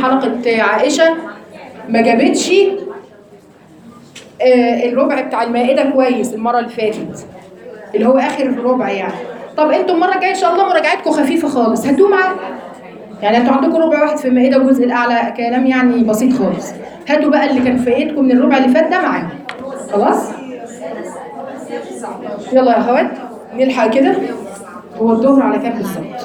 حلقه عائشه ما جابتش آه، الربع بتاع المائده كويس المره اللي فاتت اللي هو اخر ربع يعني طب انتوا المره الجايه ان شاء الله مراجعتكم خفيفه خالص هاتوه معاكم يعني انتوا عندكم ربع واحد في المائده والجزء الاعلى كلام يعني بسيط خالص هاتوا بقى اللي كان فايتكم من الربع اللي فات ده معاكم خلاص يلا يا اخوات نلحق كده هو الظهر على كام بالظبط؟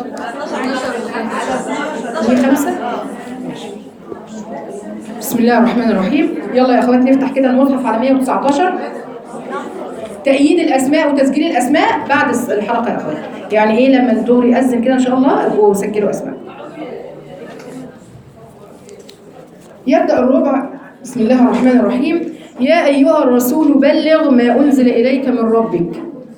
دي خمسة ماشي. بسم الله الرحمن الرحيم يلا يا اخوات نفتح كده المصحف على 119 تأييد الأسماء وتسجيل الأسماء بعد الس- الحلقة يا أخوات يعني إيه لما الدور يأذن كده إن شاء الله ابقوا سجلوا أسماء يبدأ الربع بسم الله الرحمن الرحيم يا أيها الرسول بلغ ما أنزل إليك من ربك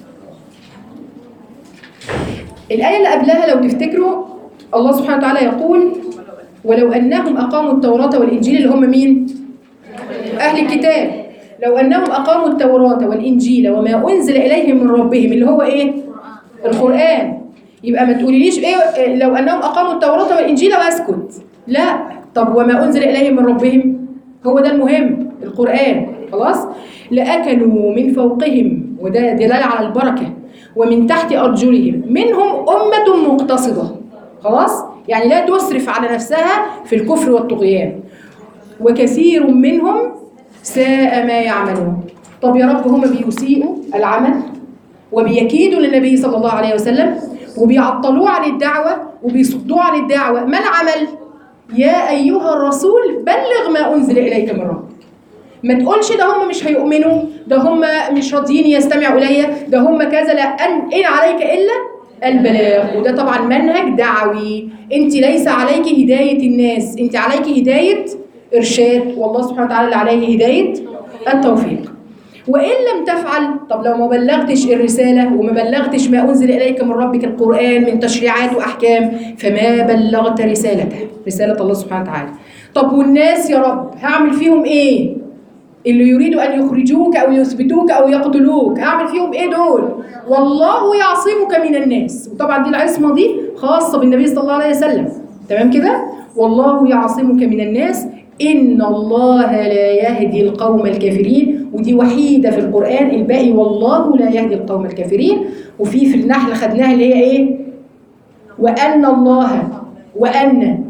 الآية اللي قبلها لو تفتكروا الله سبحانه وتعالى يقول ولو أنهم أقاموا التوراة والإنجيل اللي هم مين؟ أهل الكتاب لو أنهم أقاموا التوراة والإنجيل وما أنزل إليهم من ربهم اللي هو إيه؟ القرآن يبقى ما تقوليليش إيه إيه، لو أنهم أقاموا التوراة والإنجيل وأسكت لا طب وما أنزل إليهم من ربهم هو ده المهم القرآن خلاص لأكلوا من فوقهم وده دلالة على البركة ومن تحت أرجلهم منهم أمة مقتصدة خلاص يعني لا تسرف على نفسها في الكفر والطغيان وكثير منهم ساء ما يعملون طب يا رب هم بيسيئوا العمل وبيكيدوا للنبي صلى الله عليه وسلم وبيعطلوه عن الدعوة وبيصدوه عن الدعوة ما العمل؟ يا أيها الرسول بلغ ما أنزل إليك من ربك ما تقولش ده هم مش هيؤمنوا ده هم مش راضيين يستمعوا إلي ده هم كذا لا أن إن عليك إلا البلاغ وده طبعا منهج دعوي انت ليس عليك هداية الناس انت عليك هداية إرشاد والله سبحانه وتعالى اللي عليه هداية التوفيق وإن لم تفعل طب لو ما بلغتش الرسالة وما بلغتش ما أنزل إليك من ربك القرآن من تشريعات وأحكام فما بلغت رسالته رسالة الله سبحانه وتعالى طب والناس يا رب هعمل فيهم إيه اللي يريدوا أن يخرجوك أو يثبتوك أو يقتلوك هعمل فيهم إيه دول والله يعصمك من الناس وطبعا دي العصمة دي خاصة بالنبي صلى الله عليه وسلم تمام كده والله يعصمك من الناس إن الله لا يهدي القوم الكافرين ودي وحيدة في القرآن الباقي والله لا يهدي القوم الكافرين وفي في النحل خدناها اللي هي إيه وأن الله وأن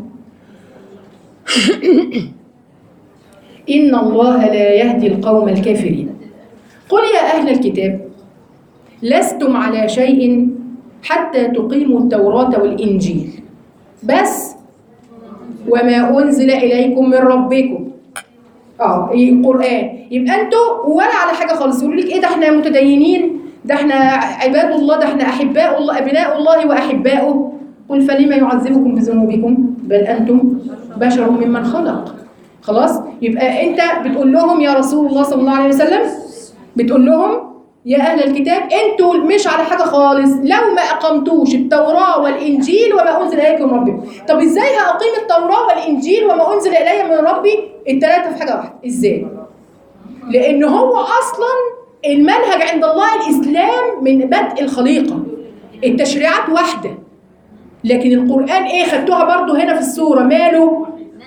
إن الله لا يهدي القوم الكافرين قل يا أهل الكتاب لستم على شيء حتى تقيموا التوراة والإنجيل بس وما أنزل إليكم من ربكم اه القرآن يبقى انتوا ولا على حاجة خالص يقولوا لك ايه ده احنا متدينين ده احنا عباد الله ده احنا أحباء الله أبناء الله وأحباؤه قل فلما يعذبكم بذنوبكم بل أنتم بشر ممن خلق خلاص يبقى انت بتقول لهم يا رسول الله صلى الله عليه وسلم بتقول لهم يا اهل الكتاب انتوا مش على حاجه خالص لو ما اقمتوش التوراه والانجيل وما انزل اليكم من ربكم طب ازاي هاقيم التوراه والانجيل وما انزل الي من ربي الثلاثه في حاجه واحده ازاي لان هو اصلا المنهج عند الله الاسلام من بدء الخليقه التشريعات واحده لكن القران ايه خدتوها برضو هنا في السوره ماله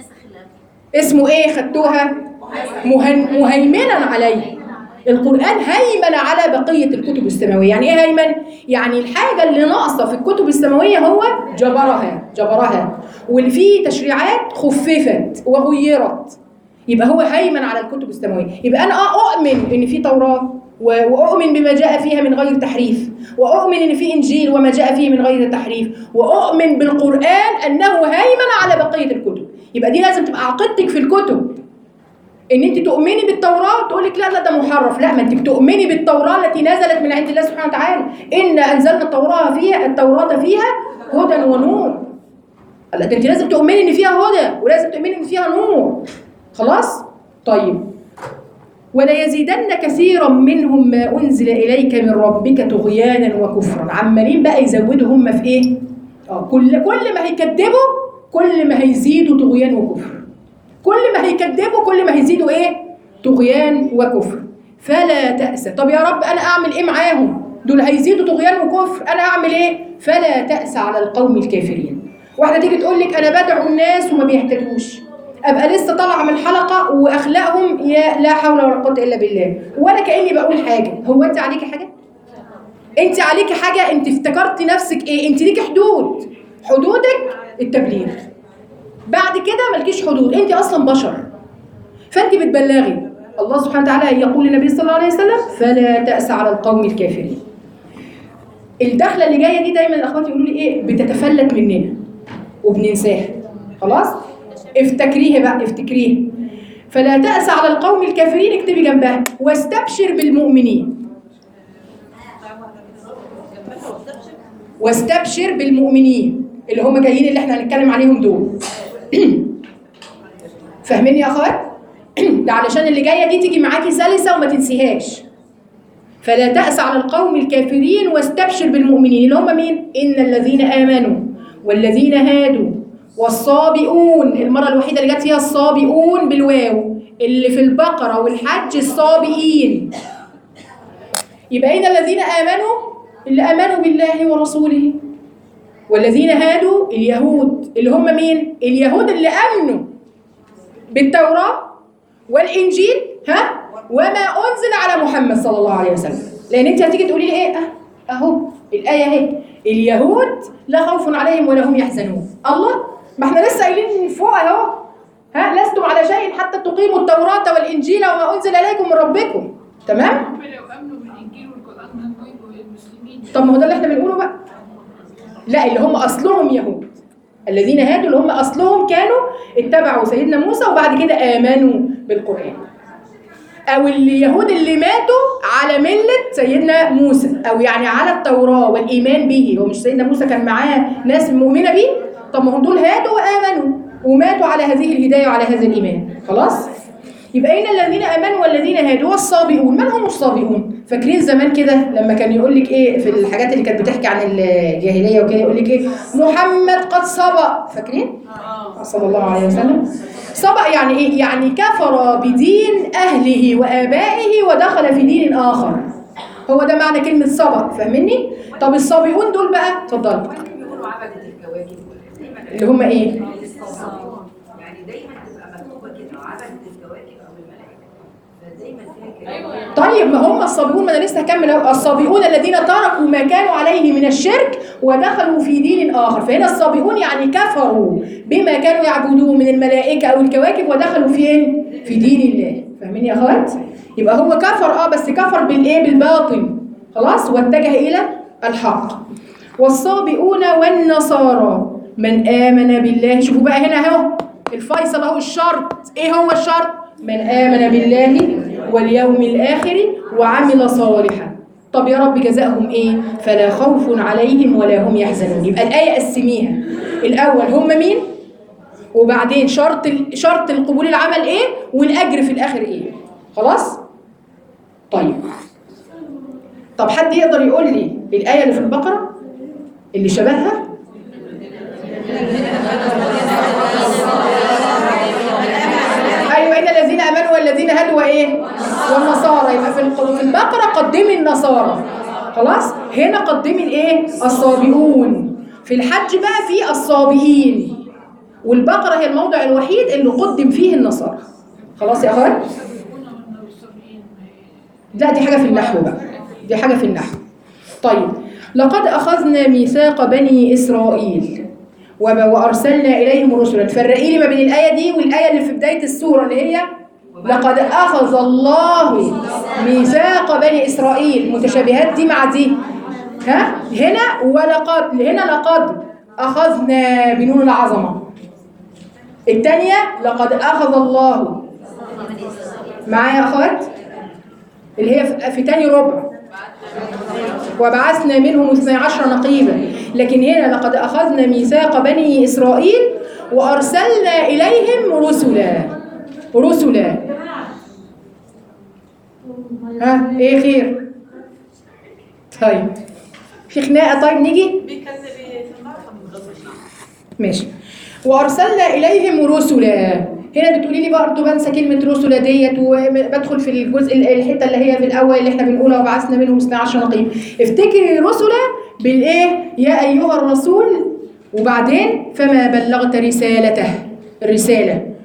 اسمه ايه خدتوها مهن مهيمنا عليه القرآن هيمن على بقية الكتب السماوية يعني ايه هيمن؟ يعني الحاجة اللي ناقصة في الكتب السماوية هو جبرها جبرها واللي فيه تشريعات خففت وغيرت يبقى هو هيمن على الكتب السماوية يبقى أنا آه أؤمن إن في توراة و- وأؤمن بما جاء فيها من غير تحريف وأؤمن إن في إنجيل وما جاء فيه من غير تحريف وأؤمن بالقرآن أنه هيمن على بقية الكتب يبقى دي لازم تبقى عقيدتك في الكتب ان انت تؤمني بالتوراه تقول لك لا لا ده محرف لا ما انت بتؤمني بالتوراه التي نزلت من عند الله سبحانه وتعالى ان انزلنا التوراه فيها التوراه فيها هدى ونور لا ده انت لازم تؤمني ان فيها هدى ولازم تؤمني ان فيها نور خلاص طيب وليزيدن كثيرا منهم ما انزل اليك من ربك طغيانا وكفرا عمالين بقى يزودوا هم في ايه اه كل كل ما هيكذبوا كل ما هيزيدوا طغيان وكفر كل ما هيكذبوا كل ما هيزيدوا ايه طغيان وكفر فلا تأس طب يا رب انا اعمل ايه معاهم دول هيزيدوا طغيان وكفر انا اعمل ايه فلا تأس على القوم الكافرين واحده تيجي تقول لك انا بدعو الناس وما بيهتدوش ابقى لسه طالعه من الحلقه واخلاقهم يا لا حول ولا قوه الا بالله ولا كاني بقول حاجه هو انت عليكي حاجه انت عليكي حاجه انت افتكرتي نفسك ايه انت ليكي حدود حدودك التبليغ بعد كده مالكيش حدود انت اصلا بشر فانت بتبلغي الله سبحانه وتعالى يقول للنبي صلى الله عليه وسلم فلا تأس على القوم الكافرين الدخله اللي جايه دي دايما الاخوات يقولوا لي ايه بتتفلت مننا وبننساها خلاص افتكريها بقى افتكريها فلا تأس على القوم الكافرين اكتبي جنبها واستبشر بالمؤمنين واستبشر بالمؤمنين اللي هم جايين اللي احنا هنتكلم عليهم دول فاهمين يا اخوات ده علشان اللي جايه دي تيجي معاكي سلسه وما تنسيهاش فلا تأس على القوم الكافرين واستبشر بالمؤمنين اللي هم مين ان الذين امنوا والذين هادوا والصابئون المره الوحيده اللي جت فيها الصابئون بالواو اللي في البقره والحج الصابئين يبقى إن الذين آمنوا اللي آمنوا بالله ورسوله والذين هادوا اليهود اللي هم مين؟ اليهود اللي آمنوا بالتوراة والإنجيل ها؟ وما أنزل على محمد صلى الله عليه وسلم لأن أنت هتيجي تقولي لي إيه؟ أه أهو الآية أهي اليهود لا خوف عليهم ولا هم يحزنون الله ما احنا لسه قايلين فوق أهو ها لستم على شيء حتى تقيموا التوراة والإنجيل وما أنزل إليكم من ربكم تمام؟ هم لو امنوا بالانجيل والقران هيبقوا المسلمين طب ما هو ده اللي احنا بنقوله بقى لا اللي هم اصلهم يهود الذين هادوا اللي هم اصلهم كانوا اتبعوا سيدنا موسى وبعد كده امنوا بالقران او اليهود اللي ماتوا على مله سيدنا موسى او يعني على التوراه والايمان به هو مش سيدنا موسى كان معاه ناس مؤمنه به طب ما هم دول هادوا وامنوا وماتوا على هذه الهدايه وعلى هذا الايمان خلاص يبقى إن الذين آمنوا والذين هادوا والصابئون من هم الصابئون؟ فاكرين زمان كده لما كان يقول لك إيه في الحاجات اللي كانت بتحكي عن الجاهلية وكده يقول لك إيه محمد قد صبأ فاكرين؟ صلى الله عليه وسلم صبأ يعني إيه؟ يعني كفر بدين أهله وآبائه ودخل في دين آخر هو ده معنى كلمة صبأ فاهمني؟ طب الصابئون دول بقى اتفضلوا كانوا بيقولوا عبدة الكواكب دايما اللي هم إيه؟ الصابون يعني دايما تبقى مكتوبة كده عبدة الكواكب أو الملائكة فدايما فيها كلام طيب ما هم الصابئون ما انا لسه هكمل اهو الصابئون الذين تركوا ما كانوا عليه من الشرك ودخلوا في دين اخر فهنا الصابئون يعني كفروا بما كانوا يعبدون من الملائكه او الكواكب ودخلوا فين في دين الله فاهمين يا اخوات يبقى هو كفر اه بس كفر بالايه بالباطل خلاص واتجه الى الحق والصابئون والنصارى من امن بالله شوفوا بقى هنا اهو الفيصل اهو الشرط ايه هو الشرط من امن بالله واليوم الاخر وعمل صالحا طب يا رب جزاهم ايه فلا خوف عليهم ولا هم يحزنون يبقى الايه قسميها الاول هم مين وبعدين شرط ال- شرط القبول العمل ايه والاجر في الاخر ايه خلاص طيب طب حد يقدر يقول لي الايه اللي في البقره اللي شبهها ايوه ان الذين امنوا والذين هادوا وايه والنصارى يبقى في الق- في البقره قدمي النصارى خلاص هنا قدمي الايه الصابئون في الحج بقى في الصابئين والبقره هي الموضع الوحيد اللي قدم فيه النصارى خلاص يا اخوان لا دي حاجه في النحو بقى دي حاجه في النحو طيب لقد اخذنا ميثاق بني اسرائيل وب- وارسلنا اليهم رسلا فرقي لي ما بين الايه دي والايه اللي في بدايه السوره اللي هي لقد اخذ الله ميثاق بني اسرائيل متشابهات دي مع دي ها هنا ولقد هنا لقد اخذنا بنون العظمه الثانيه لقد اخذ الله معايا يا اخوات اللي هي في- في تاني ربع وبعثنا منهم اثني عشر نقيبا لكن هنا لقد أخذنا ميثاق بني إسرائيل وأرسلنا إليهم رسلا رسلا ها ايه خير طيب في خناقة طيب نيجي بيكذب في المرحب ماشي وارسلنا اليهم رسلا هنا بتقولي لي برضه بنسى كلمه رسلا ديت وبدخل في الجزء الحته اللي هي في الاول اللي احنا بنقولها وبعثنا منهم 12 نقيب افتكري رسلا بالايه يا ايها الرسول وبعدين فما بلغت رسالته الرساله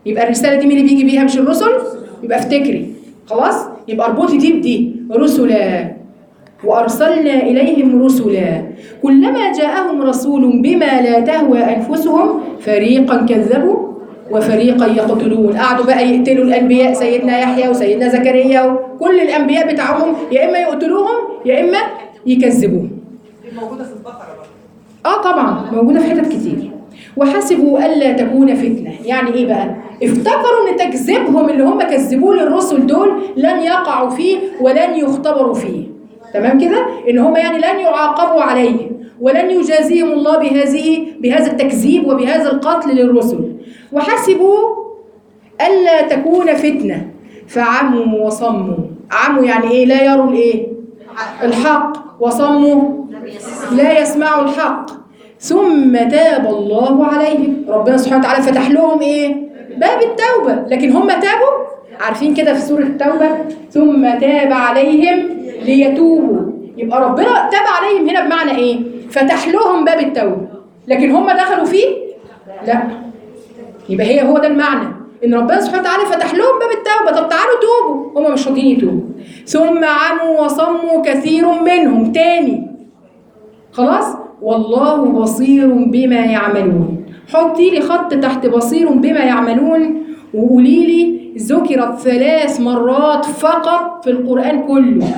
يبقى الرساله دي مين اللي بيجي بيها مش الرسل يبقى افتكري خلاص يبقى اربطي دي بدي رسلا وارسلنا اليهم رسلا كلما جاءهم رسول بما لا تهوى انفسهم فريقا كذبوا وفريقا يقتلون قعدوا بقى يقتلوا الانبياء سيدنا يحيى وسيدنا زكريا وكل الانبياء بتاعهم يا اما يقتلوهم يا اما يكذبوهم دي موجوده في البقره برضه اه طبعا موجوده في حتت كتير وحسبوا الا تكون فتنه يعني ايه بقى افتكروا ان تكذيبهم اللي هم كذبوه للرسل دول لن يقعوا فيه ولن يختبروا فيه تمام كده ان هم يعني لن يعاقبوا عليه ولن يجازيهم الله بهذه بهذا التكذيب وبهذا القتل للرسل وحسبوا الا تكون فتنه فعموا وصموا عموا يعني ايه لا يروا الايه الحق وصموا لا يسمعوا الحق ثم تاب الله عليهم ربنا سبحانه وتعالى فتح لهم ايه باب التوبة لكن هم تابوا عارفين كده في سورة التوبة ثم تاب عليهم ليتوبوا يبقى ربنا تاب عليهم هنا بمعنى ايه فتح لهم باب التوبة لكن هم دخلوا فيه لا يبقى هي هو ده المعنى ان ربنا سبحانه وتعالى فتح لهم باب التوبه طب تعالوا توبوا هم مش راضيين يتوبوا ثم عموا وصموا كثير منهم تاني خلاص والله بصير بما يعملون حطي لي خط تحت بصير بما يعملون وقولي لي ذكرت ثلاث مرات فقط في القرآن كله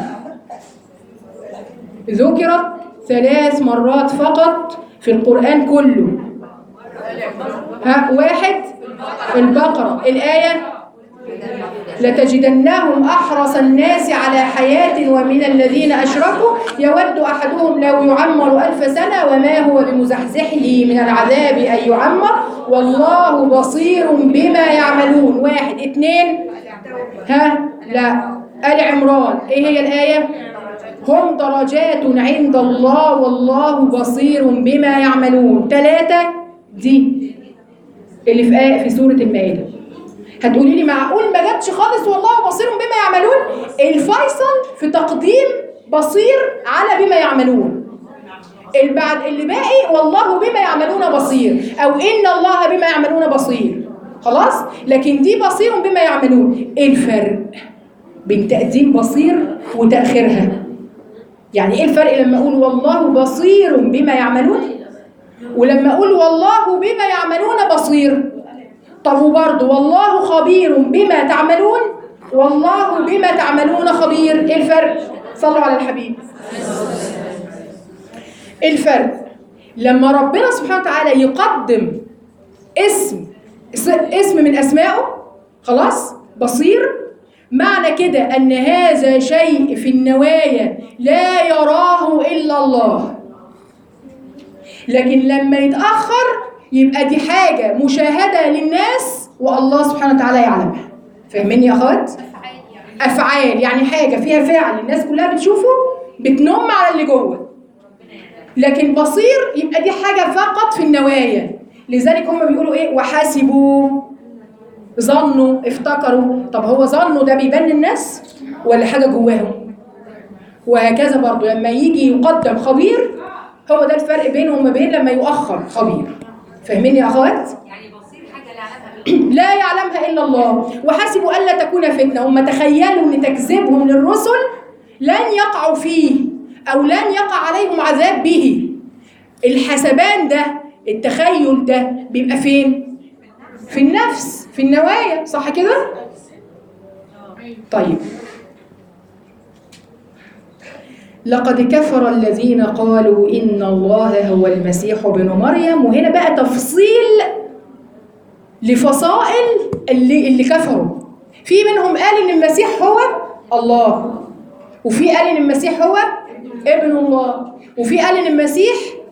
ذكرت ثلاث مرات فقط في القرآن كله ها واحد البقرة الآية لتجدنهم أحرص الناس على حياة ومن الذين أشركوا يود أحدهم لو يعمر ألف سنة وما هو بمزحزحه من العذاب أن يعمر والله بصير بما يعملون واحد اثنين ها لا آل عمران إيه هي الآية هم درجات عند الله والله بصير بما يعملون ثلاثة دي اللي في آية في سورة المائدة هتقولي لي معقول ما جاتش خالص والله بصير بما يعملون الفيصل في تقديم بصير على بما يعملون البعد اللي باقي والله بما يعملون بصير او ان الله بما يعملون بصير خلاص لكن دي بصير بما يعملون ايه الفرق بين تقديم بصير وتاخيرها يعني ايه الفرق لما اقول والله بصير بما يعملون ولما اقول والله بما يعملون بصير طب وبرضه والله خبير بما تعملون والله بما تعملون خبير ايه الفرق صلوا على الحبيب الفرق لما ربنا سبحانه وتعالى يقدم اسم اسم من اسمائه خلاص بصير معنى كده ان هذا شيء في النوايا لا يراه الا الله لكن لما يتاخر يبقى دي حاجه مشاهده للناس والله سبحانه وتعالى يعلمها فاهمين يا اخوات افعال يعني حاجه فيها فعل الناس كلها بتشوفه بتنم على اللي جوه لكن بصير يبقى دي حاجه فقط في النوايا لذلك هم بيقولوا ايه وحاسبوا ظنوا افتكروا طب هو ظنوا ده بيبان للناس ولا حاجه جواهم وهكذا برضو لما يجي يقدم خبير هو ده الفرق بينه وما بين لما يؤخر خبير فاهمين يا اخوات يعني بصير حاجه لا يعلمها لا يعلمها الا الله وحسبوا الا تكون فتنه هم تخيلوا ان تكذيبهم للرسل لن يقعوا فيه او لن يقع عليهم عذاب به الحسبان ده التخيل ده بيبقى فين في النفس في النوايا صح كده طيب لقد كفر الذين قالوا إن الله هو المسيح ابن مريم وهنا بقى تفصيل لفصائل اللي اللي كفروا في منهم قال إن المسيح هو الله وفي قال إن المسيح هو ابن الله وفي قال إن المسيح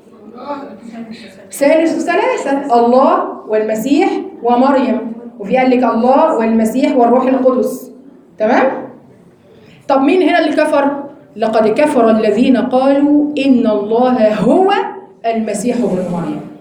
ثالث ثلاثة الله والمسيح ومريم وفي قال لك الله والمسيح والروح القدس تمام؟ طب مين هنا اللي كفر؟ لقد كفر الذين قالوا إن الله هو المسيح ابن مريم